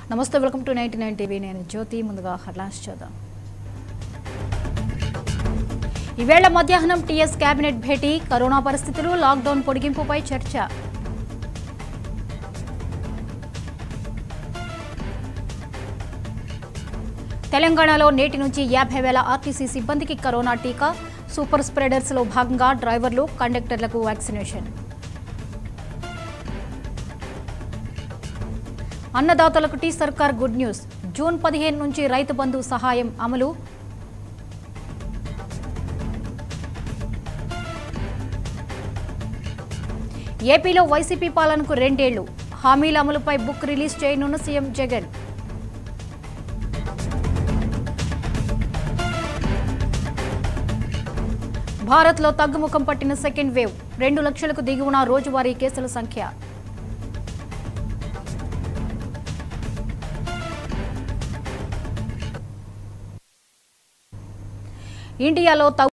నమస్తే welcome to ninety nine TV నేను జ్యోతి ముందుగా హెడ్లైన్స్ చూద్దాం ఈవేళ మధ్యాహ్నం టీఎస్ కేబినెట్ భేటీ కరోనా పరిస్థితులు లాక్డౌన్ పొడిగింపుపై చర్చ తెలంగాణలో నేటి నుంచి యాభై వేల ఆర్టీసీ సిబ్బందికి కరోనా టీకా సూపర్ స్ప్రెడర్స్లో భాగంగా డ్రైవర్లు కండక్టర్లకు వ్యాక్సినేషన్ అన్నదాతలకు టీ సర్కార్ గుడ్ న్యూస్ జూన్ పదిహేను నుంచి రైతు బంధు సహాయం అమలు ఏపీలో వైసీపీ పాలనకు రెండేళ్లు హామీల అమలుపై బుక్ రిలీజ్ చేయనున్న సీఎం జగన్ భారత్లో తగ్గుముఖం పట్టిన సెకండ్ వేవ్ రెండు లక్షలకు దిగువన రోజువారీ కేసుల సంఖ్య ఇండియాలో తగ్గు